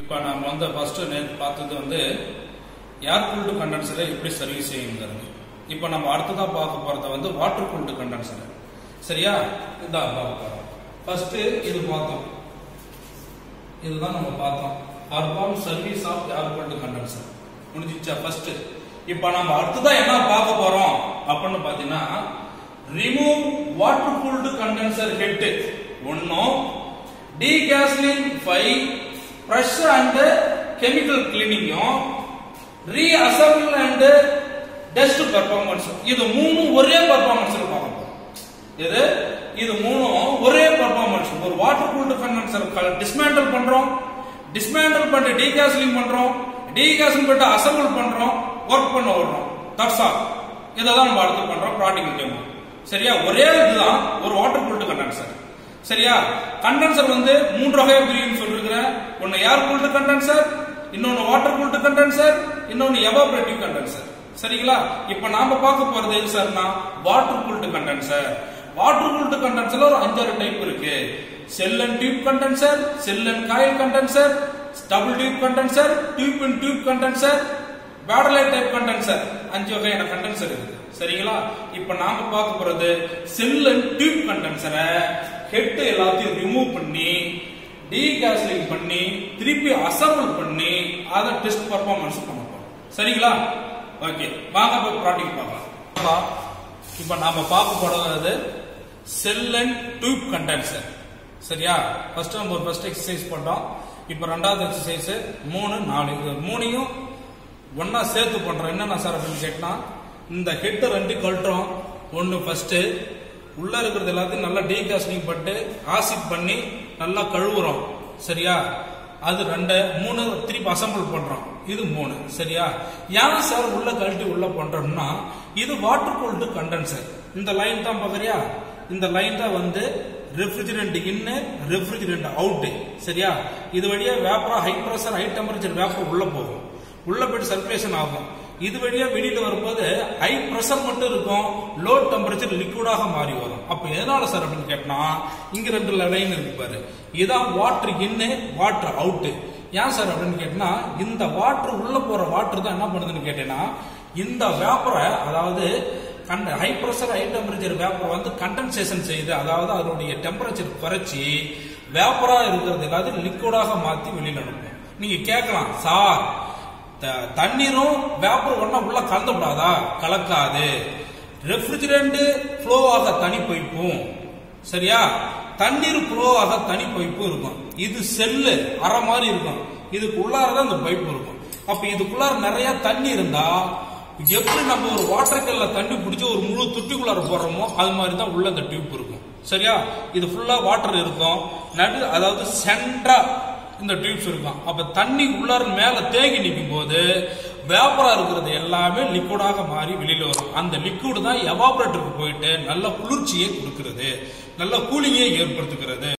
இப்போ நம்ம வந்து ஃபர்ஸ்ட் நேற்று பார்த்தது வந்து ஏர் கூல்டு கண்டென்சரை எப்படி சர்வீஸ் செய்யுங்கிறது இப்போ நம்ம அடுத்ததா பார்க்க போறது வந்து வாட்டர் கூல்டு கண்டென்சர் சரியா இதான் பார்க்க போறோம் ஃபர்ஸ்ட் இது பார்த்தோம் இதுதான் நம்ம பார்த்தோம் perform service of air cooled condenser முடிஞ்சிச்சா ஃபர்ஸ்ட் இப்போ நம்ம அடுத்ததா என்ன பார்க்க போறோம் அப்படின்னு பாத்தீங்கன்னா remove water cooled condenser head ஒன்னும் descaling five pressure and chemical கிளீனிங்கும் ரீஅசம்பிள் அண்ட் டெஸ்ட் பெர்ஃபார்மன்ஸ் இது மூணும் ஒரே பெர்ஃபார்மன்ஸ்ல பார்க்க போறோம் இது இது மூணும் ஒரே பெர்ஃபார்மன்ஸ் ஒரு வாட்டர் கூல்டு கண்டென்சர் டிஸ்மேண்டில் பண்றோம் டிஸ்மேண்டில் பண்ணி டீகாஸ்லிங் பண்றோம் டீகாஸ்லிங் பண்ணிட்டு அசம்பிள் பண்றோம் ஒர்க் பண்ண விடுறோம் தட்ஸ் ஆல் இதை தான் நம்ம அடுத்து பண்றோம் ப்ராக்டிகல் டெமோ சரியா ஒரே இதுதான் ஒரு வாட்டர் கூல்டு கண்டென்சர் சரியா கண்டென்சர் வந்து மூன்று வகையா பிரியும் சொல்லிருக்கிறேன் ஒன்னு ஏர் கூல்டு கண்டென்சர் இன்னொன்னு வாட்டர் கூல்டு கண்டென்சர் இன்னொன்னு எவாபரேட்டிவ் கண்டென்சர் சரிங்களா இப்ப நாம பார்க்க போறது எது சார்னா water cooled condenser water cooled கண்டென்சர்ல ஒரு அஞ்சாறு டைப் இருக்கு shell and tube condenser shell and coil condenser double tube condenser tube and tube condenser பேட்டலைட் டைப் கண்டென்சர் அஞ்சு வகையான கண்டென்சர் இருக்கு சரிங்களா இப்ப நாம பார்க்க போறது செல் அண்ட் டியூப் கண்டென்சரை ஹெட் எல்லாத்தையும் ரிமூவ் பண்ணி டீகாஸ்லிங் பண்ணி திருப்பி அசம்பிள் பண்ணி அதை டெஸ்ட் பர்ஃபார்மன்ஸ் பண்ண போறோம் சரிங்களா ஓகே வாங்க போய் ப்ராக்டிக் பார்க்கலாம் இப்ப நாம பார்க்க போறது செல் அண்ட் டியூப் கண்டென்சர் சரியா ஃபர்ஸ்ட் நம்ம ஒரு ஃபர்ஸ்ட் எக்ஸசைஸ் பண்ணோம் இப்ப ரெண்டாவது எக்ஸசைஸ் மூணு நாலு இது மூணையும் ஒன்னா சேர்த்து பண்றோம் என்னென்ன சார் அப்படின்னு கேட்டா இந்த ஹெட் ரெண்டு கழட்டுறோம் ஒன்னு ஃபர்ஸ்ட் உள்ள இருக்கிறது எல்லாத்தையும் நல்லா டீகாஸ்டிங் பண்ணிட்டு ஆசிட் பண்ணி நல்லா கழுவுறோம் சரியா அது ரெண்டு மூணு திருப்பி அசம்பிள் பண்றோம் இது மூணு சரியா ஏன் சார் உள்ள கழட்டி உள்ள பண்றோம்னா இது வாட்டர் கூல்டு கண்டென்சர் இந்த லைன் தான் பாக்குறியா இந்த லைன் தான் வந்து ரெஃப்ரிஜரண்ட் இன்னு ரெஃப்ரிஜரண்ட் அவுட் சரியா இது வழியா வேப்பரா high pressure high temperature vapour உள்ள போகும் உள்ள போயிட்டு சர்க்குலேஷன் ஆகும் இது வழியா வெளியில வரும்போது ஹை பிரஷர் மட்டும் இருக்கும் லோ டெம்பரேச்சர் லிக்விடாக மாறி வரும் அப்ப எதனால சார் அப்படின்னு கேட்டா இங்க ரெண்டு லைன் இருக்கு பாரு இதான் வாட்டர் இன்னு வாட்டர் அவுட் ஏன் சார் அப்படின்னு கேட்டா இந்த வாட்டர் உள்ள போற வாட்டர் தான் என்ன பண்ணுதுன்னு கேட்டேன்னா இந்த வேப்பரை அதாவது high pressure high temperature vapour வந்து கண்டென்சேஷன் செய்யுது அதாவது அதனுடைய டெம்பரேச்சர் குறைச்சி வேப்பரா இருக்கிறது எல்லாத்தையும் லிக்விடாக மாத்தி வெளியில அனுப்பும் நீங்க கேட்கலாம் சார் தண்ணீரும் வேப்பர் ஒன்னா உள்ள கலந்துவிடாதா கலக்காது ரெஃப்ரிஜரண்ட் ஃப்ளோ ஆக தனி பைப்பும் சரியா தண்ணீர் ஃப்ளோ ஆக தனி பைப்பு இருக்கும் இது செல்லு அரை மாதிரி இருக்கும் இதுக்கு உள்ளாரதான் இந்த பைப்பு இருக்கும் அப்ப இதுக்குள்ளார நிறைய தண்ணி இருந்தா எப்படி நம்ம ஒரு வாட்டர் கல்ல தண்ணி பிடிச்சி ஒரு முழு தொட்டிக்குள்ளார போடுறோமோ அது மாதிரி தான் உள்ள இந்த டியூப் இருக்கும் சரியா இது ஃபுல்லா வாட்டர் இருக்கும் நடு அதாவது சென்ட்ரா இந்த டியூப்ஸ் இருக்கும் அப்ப தண்ணி உள்ளார மேல தேங்கி நிற்கும் போது வேப்பரா இருக்கிறது எல்லாமே லிக்விடாக மாறி வெளியில வரும் அந்த லிக்விட் தான் எவாபரேட்டருக்கு போயிட்டு நல்ல குளிர்ச்சியை கொடுக்கிறது நல்ல கூலிங்கை ஏற்படுத்துகிறது